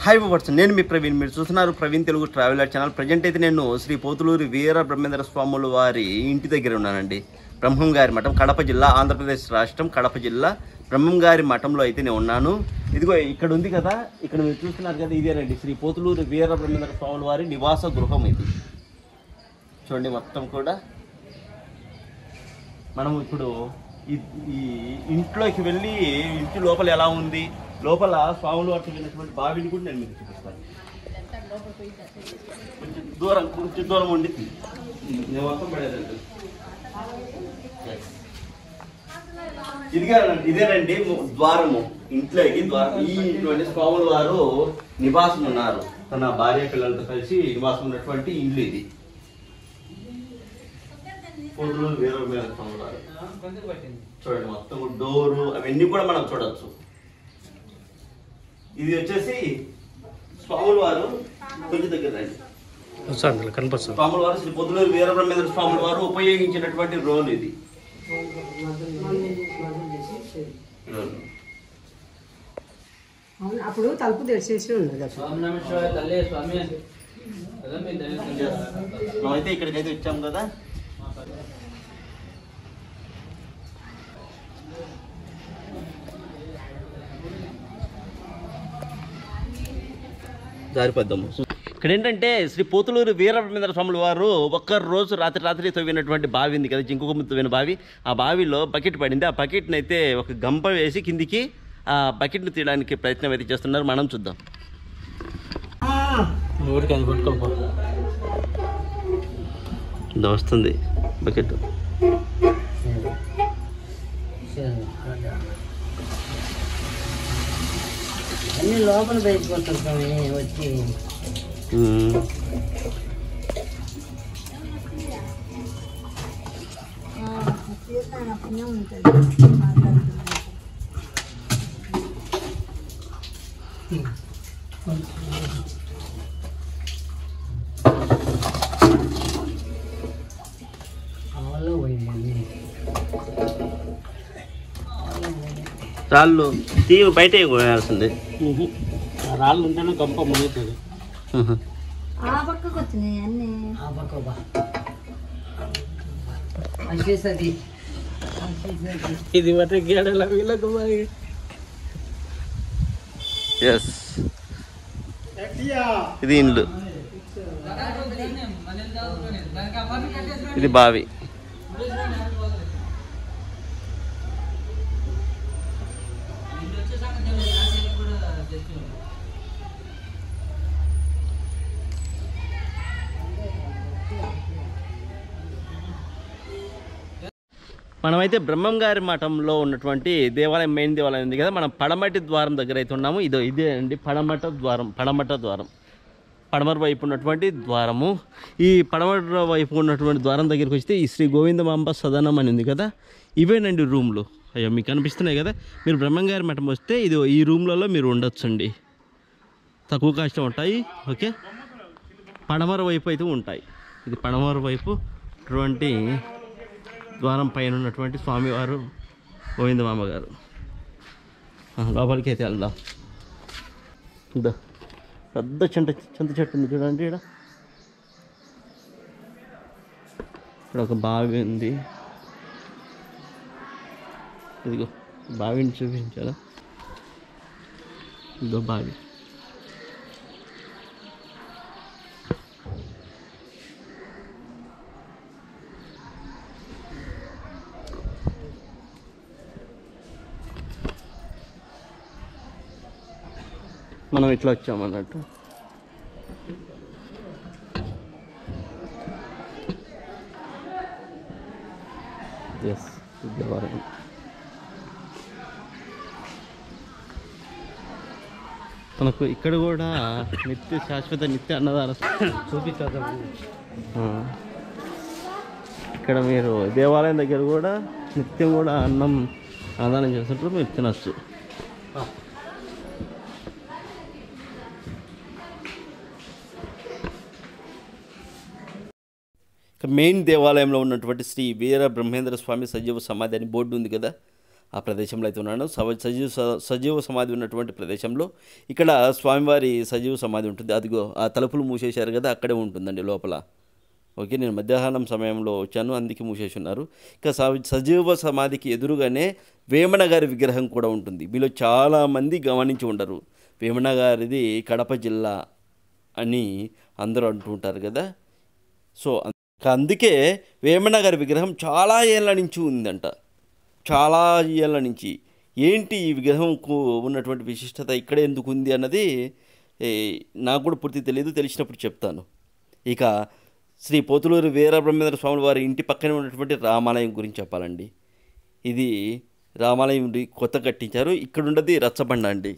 Hi verse నేను మీ ప్రవీణ్ మీరు చూస్తున్నారు Praveen Telugu traveller channel present అయితే నేను శ్రీ పోతులూరి వీర బ్రహ్మేంద్ర స్వాముల వారి ఇంటి దగ్గర ఉన్నానండి బ్రహ్మం గారి మఠం కడప జిల్లా ఆంధ్రప్రదేశ్ రాష్ట్రం కడప జిల్లా బ్రహ్మం గారి మఠంలో అయితే నేను ఉన్నాను ఇదిగో ఇక్కడ ఉంది కదా ఇక్కడ మీరు చూస్తున్నారు కదా ఇదేనండి శ్రీ పోతులూరి వీర బ్రహ్మేంద్ర స్వాముల వారి నివాస గృహం ఇది చూడండి మొత్తం కూడా మనం ఇప్పుడు ఈ ఈ ఇంట్లోకి వెళ్ళి ఇంటి లోపల ఎలా ఉంది లోపల స్వాములు వారికి వెళ్ళినటువంటి బావిని కూడా నేను మీకు చూపిస్తాను కొంచెం దూరం కొంచెం దూరం ఉండి నేను మొత్తం పడేదండి ఇదిగా ఇదేనండి ము- ద్వారము ఇంట్లోకి ద్వారం ఈ ఇంట్లోని స్వాముల వారు నివాసం ఉన్నారు తన భార్య పిల్లలతో కలిసి నివాసం ఉన్నటువంటి ఇల్లు ఇది పొద్దులు వేరే వేరే స్వాముల వారు చూడండి మొత్తం డోరు అవన్నీ కూడా మనం చూడొచ్చు ఇది వచ్చేసి స్వాముల వారు కొంచెం దగ్గర రండి వస్తుంది కనిపిస్తుంది స్వాముల వారు శ్రీ పొద్దులూరు వీరబ్రహ్మేంద్ర స్వాముల వారు ఉపయోగించినటువంటి రోల్ ఇది రోల్. అవును అప్పుడు తలుపు తెరిచేసి ఉన్నది అప్పుడు స్వామి నమ శివాయ తల్లి స్వామి కదా మీ దైవం మేమైతే ఇక్కడికైతే వచ్చాం కదా జారిపోద్దాము ఇక్కడ ఏంటంటే శ్రీ పోతులూరు వీరబ్రహ్మేంద్ర స్వాముల వారు ఒక్క రోజు రాత్రి రాత్రి తవ్వినటువంటి బావి ఉంది కదా జింకుకొమ్మ తవ్విన బావి ఆ బావిలో బకెట్ పడింది ఆ బకెట్ని అయితే ఒక గంప వేసి కిందికి ఆ బకెట్ని తీయడానికి ప్రయత్నం అయితే చేస్తున్నారు మనం చూద్దాం ఊరికి అది పట్టుకోపో ఇది వస్తుంది బకెట్ అన్ని లోపల బయటకు వస్తారు స్వామి వచ్చి ఆలో పోయింది రాళ్ళు తీయ బయట వేయాల్సింది రాళ్ళు ఉంటేనే గంప మునుగుతుంది ఆ పక్కకు వచ్చినాయి అన్ని ఆ పక్క బా వచ్చేసరి ఇది బట్టి గేడల వీళ్ళకు మరి ఎస్ ఇది ఇండ్లు ఇది బావి మనమైతే బ్రహ్మం గారి మఠంలో ఉన్నటువంటి దేవాలయం మెయిన్ దేవాలయం ఉంది కదా మనం పడమటి ద్వారం దగ్గర అయితే ఉన్నాము ఇదో ఇదే అండి పడమట ద్వారం పడమట ద్వారం పడమర వైపు ఉన్నటువంటి ద్వారము ఈ పడమర వైపు ఉన్నటువంటి ద్వారం దగ్గరికి వస్తే ఈ శ్రీ గోవిందమాంబ సదనం అని ఉంది కదా ఇవేనండి రూమ్లు అయ్యో మీకు కనిపిస్తున్నాయి కదా మీరు బ్రహ్మంగారి మఠం వస్తే ఇది ఈ రూమ్లలో మీరు ఉండొచ్చండి తక్కువ కాస్ట్ ఉంటాయి ఓకే పడమర వైపు అయితే ఉంటాయి ఇది పడమర వైపు అటువంటి ద్వారం పైన ఉన్నటువంటి స్వామివారు గోవిందమామ గారు ఆ, లోపలికి అయితే వెళ్దాం ఇదో పెద్ద చింత చింత చెట్టు ఉంది చూడండి ఇక్కడ ఇక్కడ ఒక బావి ఉంది ఇదిగో బావిని చూపించారా ఇదో బావి మనం ఇట్లా వచ్చామన్నట్టు ఎస్ దేవాలయం మనకు ఇక్కడ కూడా నిత్య శాశ్వత నిత్య అన్నదాన చూపించేద్దాం ఆ. ఇక్కడ మీరు దేవాలయం దగ్గర కూడా నిత్యం కూడా అన్నం అన్నదానం చేస్తుంటారు మీరు తినచ్చు ఇక మెయిన్ దేవాలయంలో ఉన్నటువంటి శ్రీ వీర బ్రహ్మేంద్ర స్వామి సజీవ సమాధి అని బోర్డు ఉంది కదా ఆ ప్రదేశంలో అయితే ఉన్నాను సవ సజీవ స- సజీవ సమాధి ఉన్నటువంటి ప్రదేశంలో ఇక్కడ స్వామివారి సజీవ సమాధి ఉంటుంది అదిగో ఆ తలుపులు మూసేశారు కదా అక్కడే ఉంటుందండి లోపల ఓకే నేను మధ్యాహ్నం సమయంలో వచ్చాను అందుకే మూసేసి ఉన్నారు ఇక స- సజీవ సమాధికి ఎదురుగానే వేమన గారి విగ్రహం కూడా ఉంటుంది మీలో చాలామంది గమనించి ఉండరు వేమన గారిది కడప జిల్లా అని అందరూ అంటుంటారు కదా సో అం- అందుకే వేమన గారి విగ్రహం చాలా ఏళ్ళ నుంచి ఉందంట చాలా ఏళ్ళ నుంచి ఏంటి ఈ విగ్రహంకు ఉన్నటువంటి విశిష్టత ఇక్కడే ఎందుకు ఉంది అన్నది ఏ, నాకు కూడా పూర్తి తెలియదు తెలిసినప్పుడు చెప్తాను ఇక శ్రీ పోతులూరు వీరబ్రహ్మేంద్ర స్వామి వారి ఇంటి పక్కనే ఉన్నటువంటి రామాలయం గురించి చెప్పాలండి ఇది రామాలయం ఉంది, కొత్త కట్టించారు ఇక్కడ ఉన్నది రచ్చబండ అండి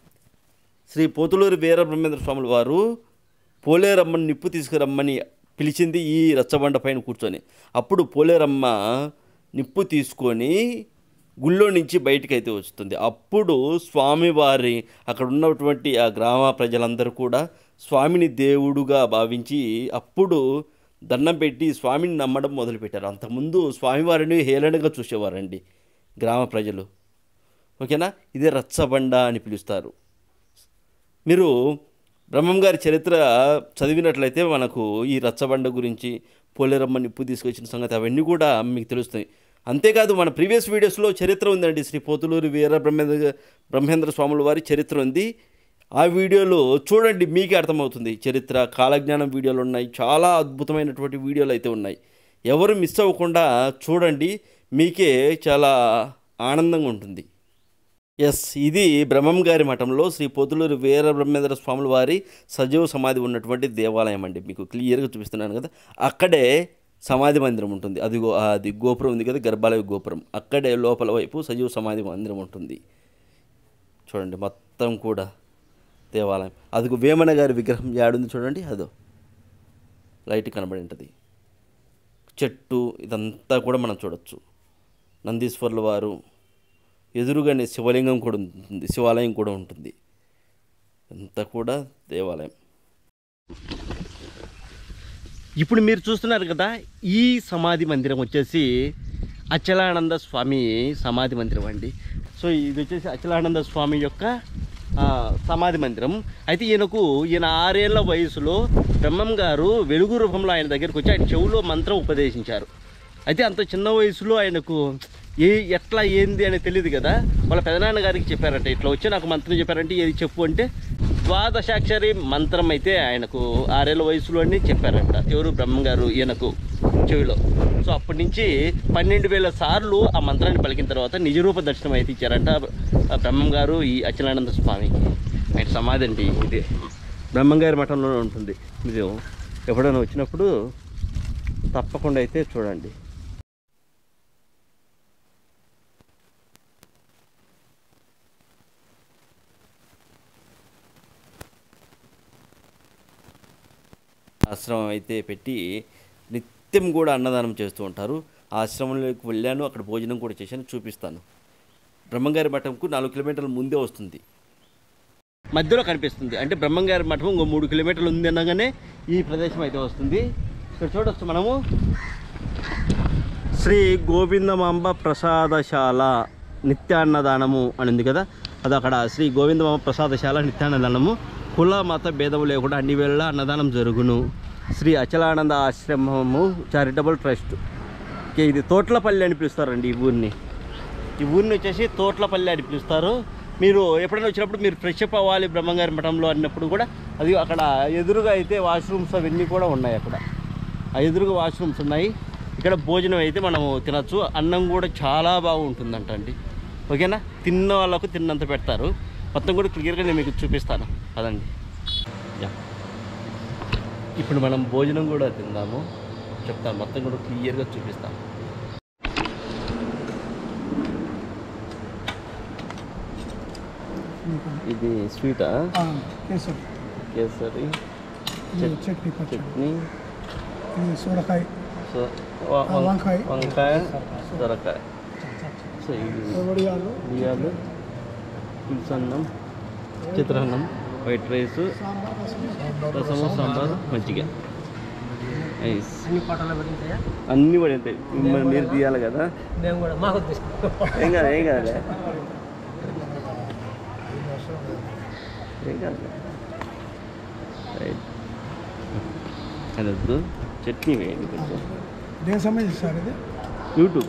శ్రీ పోతులూరు వీరబ్రహ్మేంద్ర స్వాముల వారు పోలేరమ్మని నిప్పు తీసుకురమ్మని పిలిచింది ఈ రచ్చబండ పైన కూర్చొని అప్పుడు పోలేరమ్మ నిప్పు తీసుకొని గుళ్ళో నుంచి బయటికి అయితే వస్తుంది అప్పుడు స్వామివారి అక్కడ ఉన్నటువంటి ఆ గ్రామ ప్రజలందరూ కూడా స్వామిని దేవుడుగా భావించి అప్పుడు దండం పెట్టి స్వామిని నమ్మడం మొదలుపెట్టారు అంతకుముందు స్వామివారిని హేళనగా చూసేవారండి గ్రామ ప్రజలు ఓకేనా ఇదే రచ్చబండ అని పిలుస్తారు మీరు బ్రహ్మం గారి చరిత్ర చదివినట్లయితే మనకు ఈ రచ్చబండ గురించి పోలేరమ్మ నిప్పు తీసుకొచ్చిన సంగతి అవన్నీ కూడా మీకు తెలుస్తాయి అంతేకాదు మన ప్రీవియస్ వీడియోస్లో చరిత్ర ఉందండి శ్రీ పోతులూరి వీర బ్రహ్మేంద్ర బ్రహ్మేంద్ర స్వాముల వారి చరిత్ర ఉంది ఆ వీడియోలో చూడండి మీకే అర్థమవుతుంది చరిత్ర కాలజ్ఞానం వీడియోలు ఉన్నాయి చాలా అద్భుతమైనటువంటి వీడియోలు అయితే ఉన్నాయి ఎవరు మిస్ అవ్వకుండా చూడండి మీకే చాలా ఆనందంగా ఉంటుంది ఎస్ ఇది బ్రహ్మం గారి మఠంలో శ్రీ పోతులూరు వీర బ్రహ్మేంద్ర స్వాముల వారి సజీవ సమాధి ఉన్నటువంటి దేవాలయం అండి మీకు క్లియర్గా చూపిస్తున్నాను కదా అక్కడే సమాధి మందిరం ఉంటుంది అదిగో అది గోపురం ఉంది కదా గర్భాలయ గోపురం అక్కడే లోపల వైపు సజీవ సమాధి మందిరం ఉంటుంది చూడండి మొత్తం కూడా దేవాలయం అదిగో వేమన గారి విగ్రహం యాడుంది చూడండి అదో లైట్ కనబడి ఉంటుంది చెట్టు ఇదంతా కూడా మనం చూడొచ్చు నందీశ్వర్ల వారు ఎదురుగానే శివలింగం కూడా ఉంటుంది శివాలయం కూడా ఉంటుంది అంతా కూడా దేవాలయం ఇప్పుడు మీరు చూస్తున్నారు కదా ఈ సమాధి మందిరం వచ్చేసి అచలానంద స్వామి సమాధి మందిరం అండి సో ఇది వచ్చేసి అచలానంద స్వామి యొక్క ఆ, సమాధి మందిరం అయితే ఈయనకు ఈయన ఆరేళ్ల వయసులో బ్రహ్మం గారు వెలుగు రూపంలో ఆయన దగ్గరికి వచ్చి ఆయన చెవులో మంత్రం ఉపదేశించారు అయితే అంత చిన్న వయసులో ఆయనకు ఏ ఎట్లా ఏంది అని తెలియదు కదా వాళ్ళ పెదనాన్న గారికి చెప్పారంట ఇట్లా వచ్చి నాకు మంత్రం చెప్పారంటే ఏది చెప్పు అంటే ద్వాదశాక్షరి మంత్రం అయితే ఆయనకు ఆరేళ్ళ వయసులోనే చెప్పారంట ఎవరు బ్రహ్మంగారు ఈయనకు చెవిలో సో అప్పటి నుంచి పన్నెండు వేల సార్లు ఆ మంత్రాన్ని పలికిన తర్వాత నిజరూప దర్శనం అయితే ఇచ్చారంట ఆ బ్రహ్మం గారు ఈ అచలానంద స్వామికి ఆయన సమాధి అండి ఇది బ్రహ్మంగారి మఠంలోనే ఉంటుంది మీరు ఎప్పుడైనా వచ్చినప్పుడు తప్పకుండా అయితే చూడండి ఆశ్రమం అయితే పెట్టి నిత్యం కూడా అన్నదానం చేస్తూ ఉంటారు ఆ ఆశ్రమంలోకి వెళ్ళాను అక్కడ భోజనం కూడా చేశాను చూపిస్తాను బ్రహ్మంగారి మఠంకు నాలుగు కిలోమీటర్ల ముందే వస్తుంది మధ్యలో కనిపిస్తుంది అంటే బ్రహ్మంగారి మఠం ఇంకో మూడు కిలోమీటర్లు ఉంది అనగానే ఈ ప్రదేశం అయితే వస్తుంది ఇక్కడ చూడొచ్చు మనము శ్రీ గోవిందమాంబ ప్రసాదశాల నిత్యాన్నదానము అని ఉంది కదా అది అక్కడ శ్రీ గోవిందమాంబ ప్రసాదశాల నిత్యాన్నదానము కుల మత భేదము లేకుండా అన్ని వేళ అన్నదానం జరుగును శ్రీ అచలానంద ఆశ్రమము చారిటబుల్ ట్రస్ట్ ఓకే ఇది తోట్లపల్లి అని పిలుస్తారండి ఈ ఊరిని ఈ ఊరిని వచ్చేసి తోట్లపల్లి అని పిలుస్తారు మీరు ఎప్పుడైనా వచ్చినప్పుడు మీరు ఫ్రెష్ అప్ అవ్వాలి బ్రహ్మంగారి మఠంలో అన్నప్పుడు కూడా అది అక్కడ ఎదురుగా అయితే వాష్రూమ్స్ అవన్నీ కూడా ఉన్నాయి అక్కడ ఆ ఎదురుగా వాష్రూమ్స్ ఉన్నాయి ఇక్కడ భోజనం అయితే మనము తినచ్చు అన్నం కూడా చాలా బాగుంటుందంట అండి ఓకేనా తిన్న వాళ్ళకు తిన్నంత పెడతారు మొత్తం కూడా క్లియర్గా నేను మీకు చూపిస్తాను అదండి యా ఇప్పుడు మనం భోజనం కూడా తిందాము చెప్తాను మొత్తం కూడా క్లియర్గా చూపిస్తాను ఇది స్వీటా కేసరి కేసరి ఇది చట్నీ పచ్చడి చట్నీ ఇది సూరకాయ సో వ- ఆ, వంకాయ. వంకాయ సొరకాయ సో ఇది వడియాలు బియ్యాలు పులుసన్నం చిత్రాన్నం వైట్ రైస్ సాంబార్ రసం రసము సాంబార్ మజ్జిగ నైస్ అన్ని ఫోటోలు పడింటాయా అన్నీ పడి ఉంటాయి మిమ్మల్ని మీరు తీయాలి కదా మేము కూడా మాకు తీసుకుంటాం ఏం కాదు ఏం కాదులే ఏం కాదు రైట్ అది వద్దు చట్నీ వేయండి కొంచెం దేనికి సంబంధించి సార్ ఇది యూట్యూబ్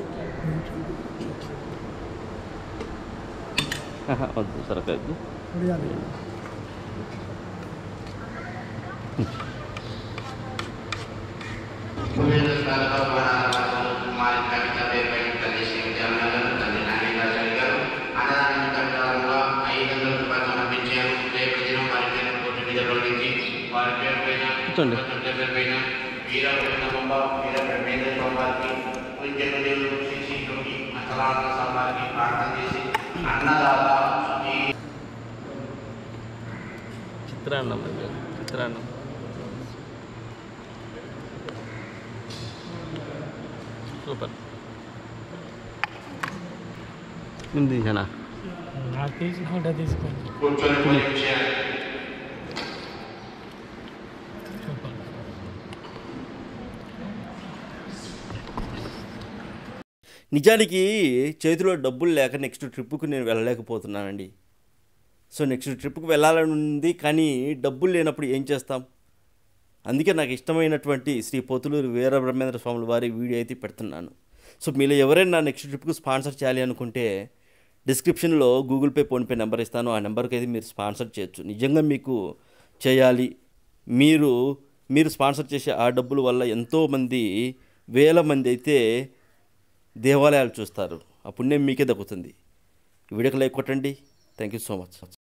ఆహా, వద్దు సరకద్దు ఉడియాలి కూర్చోండి చిత్రాన్నం అండి చిత్రాన్నం సూపర్ నేను తీసానా నాకు తీసుకుంటా తీసుకోండి నిజానికి చేతిలో డబ్బులు లేక నెక్స్ట్ ట్రిప్కు నేను వెళ్ళలేకపోతున్నానండి సో నెక్స్ట్ ట్రిప్కి వెళ్ళాలని ఉంది కానీ డబ్బులు లేనప్పుడు ఏం చేస్తాం అందుకే నాకు ఇష్టమైనటువంటి శ్రీ పోతులూరు వీర బ్రహ్మేంద్ర స్వాముల వారి వీడియో అయితే పెడుతున్నాను సో మీలో ఎవరైనా నెక్స్ట్ ట్రిప్కు స్పాన్సర్ చేయాలి అనుకుంటే డిస్క్రిప్షన్లో గూగుల్ పే ఫోన్పే నెంబర్ ఇస్తాను ఆ నెంబర్కి అయితే మీరు స్పాన్సర్ చేయొచ్చు నిజంగా మీకు చేయాలి మీరు మీరు స్పాన్సర్ చేసే ఆ డబ్బుల వల్ల ఎంతోమంది వేల మంది అయితే దేవాలయాలు చూస్తారు ఆ పుణ్యం మీకే దక్కుతుంది ఈ వీడియోకి లైక్ కొట్టండి థ్యాంక్ యూ సో మచ్